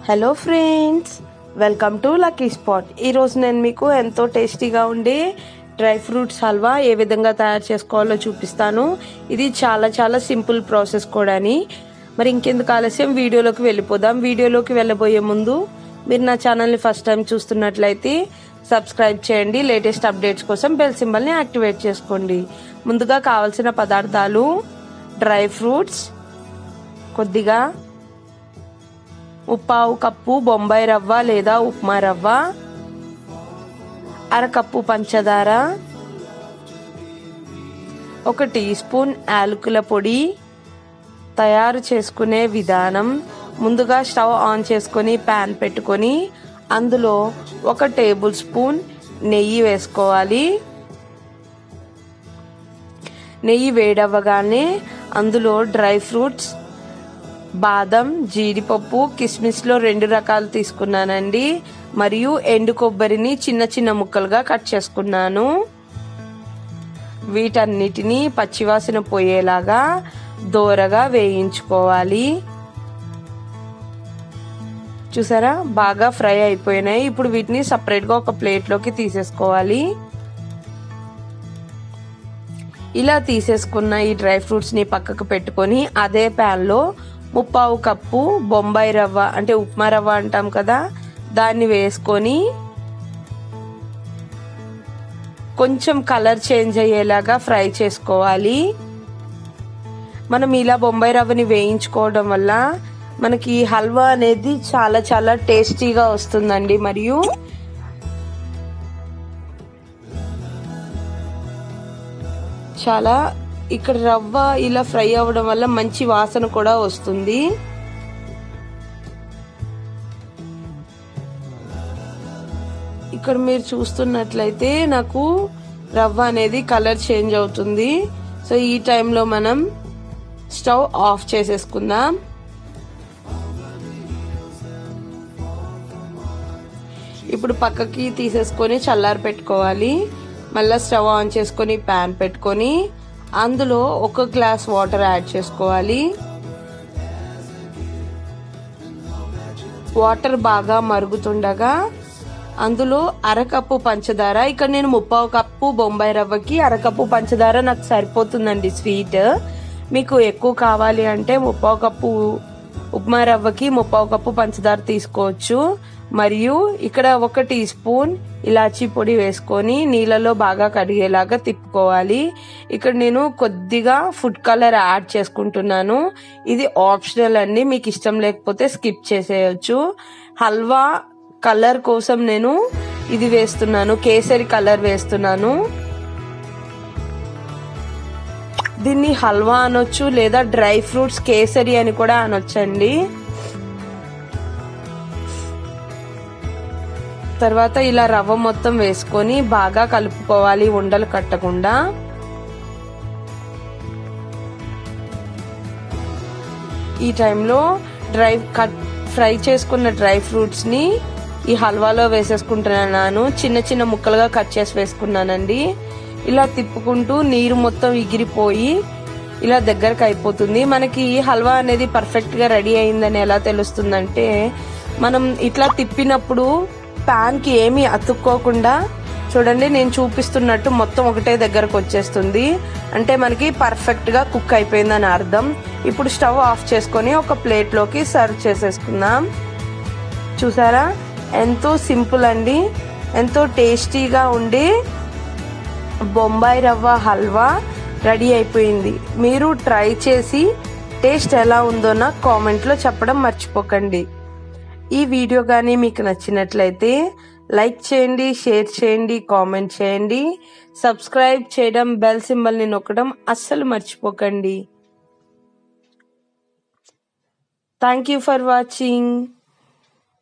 hello friends welcome to lucky spot ఈరోజు నేను మీకు ఎంతో టేస్టీగా ఉండే డ్రై ఫ్రూట్స్ హల్వా ఏ విధంగా తయారు చేసుకోవాలో చూపిస్తాను ఇది చాలా చాలా సింపుల్ ప్రాసెస్ కూడాని మరి ఇంకెందుకు ఆలస్యం వీడియోలోకి వెళ్ళిపోదాం వీడియోలోకి వెళ్ళబోయే ముందు మీరు నా ఛానల్ని ఫస్ట్ టైం చూస్తున్నట్లయితే సబ్స్క్రైబ్ చేయండి లేటెస్ట్ అప్డేట్స్ కోసం బెల్ సింబల్ని యాక్టివేట్ చేసుకోండి ముందుగా కావాల్సిన పదార్థాలు డ్రై ఫ్రూట్స్ కొద్దిగా ఉప్పావు కప్పు బొంబాయి రవ్వ లేదా ఉప్మా రవ్వ అరకప్పు పంచదార ఒక టీ స్పూన్ యాలకుల పొడి తయారు చేసుకునే విధానం ముందుగా స్టవ్ ఆన్ చేసుకొని ప్యాన్ పెట్టుకొని అందులో ఒక టేబుల్ స్పూన్ నెయ్యి వేసుకోవాలి నెయ్యి వేడవ్వగానే అందులో డ్రై ఫ్రూట్స్ బాదం జీడిపప్పు కిస్మిస్లో రెండు రకాలు తీసుకున్నానండి మరియు ఎండు కొబ్బరిని చిన్న చిన్న ముక్కలుగా కట్ చేసుకున్నాను వీటన్నిటిని పచ్చివాసన పోయేలాగా దోరగా వేయించుకోవాలి చూసారా బాగా ఫ్రై అయిపోయినాయి ఇప్పుడు వీటిని సపరేట్గా ఒక ప్లేట్లోకి తీసేసుకోవాలి ఇలా తీసేసుకున్న ఈ డ్రై ఫ్రూట్స్ని పక్కకు పెట్టుకొని అదే ప్యాన్లో ముప్పావు కప్పు బొంబాయి రవ్వ అంటే ఉప్మా రవ్వ అంటాం కదా దాన్ని వేసుకొని కొంచెం కలర్ చేంజ్ అయ్యేలాగా ఫ్రై చేసుకోవాలి మనం ఇలా బొంబాయి రవ్వని వేయించుకోవడం వల్ల మనకి హల్వా అనేది చాలా చాలా టేస్టీగా వస్తుందండి మరియు చాలా ఇక్కడ రవ్వ ఇలా ఫ్రై అవ్వడం వల్ల మంచి వాసన కూడా వస్తుంది ఇక్కడ మీరు చూస్తున్నట్లయితే నాకు రవ్వ అనేది కలర్ చేంజ్ అవుతుంది సో ఈ టైంలో మనం స్టవ్ ఆఫ్ చేసేసుకుందాం ఇప్పుడు పక్కకి తీసేసుకొని చల్లారి పెట్టుకోవాలి మళ్ళీ స్టవ్ ఆన్ చేసుకొని ప్యాన్ పెట్టుకొని అందులో ఒక గ్లాస్ వాటర్ యాడ్ చేసుకోవాలి వాటర్ బాగా మరుగుతుండగా అందులో అరకప్పు పంచదార ఇక్కడ నేను ముప్పావు కప్పు బొంబాయి రవ్వకి అరకప్పు పంచదార నాకు సరిపోతుందండి స్వీట్ మీకు ఎక్కువ కావాలి అంటే ముప్పావు కప్పు ఉప్మా రవ్వకి ముప్పావు కప్పు పంచదార తీసుకోవచ్చు మరియు ఇక్కడ ఒక టీ స్పూన్ ఇలాచీ పొడి వేసుకొని నీళ్ళలో బాగా కడిగేలాగా తిప్పుకోవాలి ఇక్కడ నేను కొద్దిగా ఫుడ్ కలర్ యాడ్ చేసుకుంటున్నాను ఇది ఆప్షనల్ అండి మీకు ఇష్టం లేకపోతే స్కిప్ చేసేయచ్చు హల్వా కలర్ కోసం నేను ఇది వేస్తున్నాను కేసరి కలర్ వేస్తున్నాను దీన్ని హల్వా అనొచ్చు లేదా డ్రై ఫ్రూట్స్ కేసరి అని కూడా అనొచ్చండి తర్వాత ఇలా రవ్వ మొత్తం వేసుకొని బాగా కలుపుకోవాలి ఉండలు కట్టకుండా ఈ టైంలో డ్రై కట్ ఫ్రై చేసుకున్న డ్రై ఫ్రూట్స్ ని ఈ హల్వాలో వేసేసుకుంటున్నాను చిన్న చిన్న ముక్కలుగా కట్ చేసి వేసుకున్నానండి ఇలా తిప్పుకుంటూ నీరు మొత్తం ఎగిరిపోయి ఇలా దగ్గరకు అయిపోతుంది మనకి హల్వా అనేది పర్ఫెక్ట్ గా రెడీ అయిందని ఎలా తెలుస్తుందంటే మనం ఇట్లా తిప్పినప్పుడు ప్యాన్ కి ఏమీ అతుక్కోకుండా చూడండి నేను చూపిస్తున్నట్టు మొత్తం ఒకటే దగ్గరకు వచ్చేస్తుంది అంటే మనకి పర్ఫెక్ట్ గా కుక్ అయిపోయిందని అర్థం ఇప్పుడు స్టవ్ ఆఫ్ చేసుకొని ఒక ప్లేట్ లోకి సర్వ్ చేసేసుకుందాం చూసారా ఎంతో సింపుల్ అండి ఎంతో టేస్టీగా ఉండి బొంబాయి రవ్వ హల్వా రెడీ అయిపోయింది మీరు ట్రై చేసి టేస్ట్ ఎలా ఉందో నాకు కామెంట్లో చెప్పడం మర్చిపోకండి ఈ వీడియో కానీ మీకు నచ్చినట్లయితే లైక్ చేయండి షేర్ చేయండి కామెంట్ చేయండి సబ్స్క్రైబ్ చేయడం బెల్ సింబల్ని నొక్కడం అస్సలు మర్చిపోకండి థ్యాంక్ యూ ఫర్ వాచింగ్